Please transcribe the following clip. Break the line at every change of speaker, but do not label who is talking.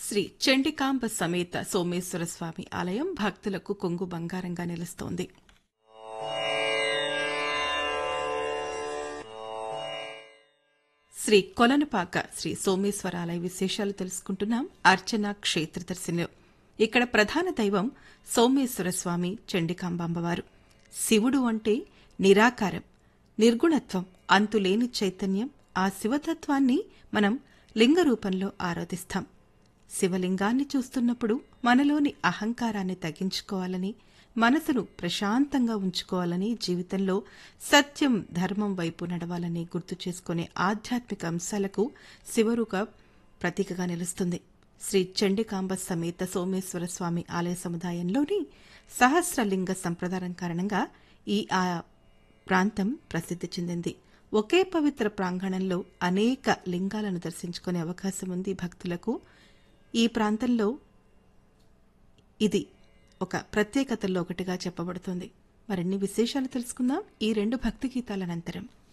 శ్రీ చండికాంబ సమేత సోమేశ్వర స్వామి ఆలయం భక్తులకు కొంగు బంగారంగా నిలుస్తోంది శ్రీ కొలనుపాక శ్రీ సోమేశ్వరాలయ విశేషాలు తెలుసుకుంటున్నాం అర్చన క్షేత్రదర్శిని ఇక్కడ ప్రధాన దైవం సోమేశ్వర స్వామి చండికాంబాంబవారు శివుడు అంటే నిరాకారం నిర్గుణత్వం అంతులేని చైతన్యం ఆ శివతత్వాన్ని మనం లింగ రూపంలో ఆరాధిస్తాం శివలింగాన్ని చూస్తున్నప్పుడు మనలోని అహంకారాన్ని తగ్గించుకోవాలని మనసును ప్రశాంతంగా ఉంచుకోవాలని జీవితంలో సత్యం ధర్మం వైపు నడవాలని గుర్తు చేసుకునే ఆధ్యాత్మిక అంశాలకు శివరుగా ప్రతీకగా నిలుస్తుంది శ్రీ చండికాంబ సమేత సోమేశ్వర స్వామి ఆలయ సముదాయంలోని సహస్రలింగ సంప్రదాయం కారణంగా ఈ ఆ ప్రాంతం ప్రసిద్ధి చెందింది ఒకే పవిత్ర ప్రాంగణంలో అనేక లింగాలను దర్శించుకునే అవకాశం ఉంది భక్తులకు ఈ ప్రాంతంలో ఇది ఒక ప్రత్యేకతల్లో ఒకటిగా చెప్పబడుతుంది మరిన్ని విశేషాలు తెలుసుకుందాం ఈ రెండు భక్తి గీతాల అనంతరం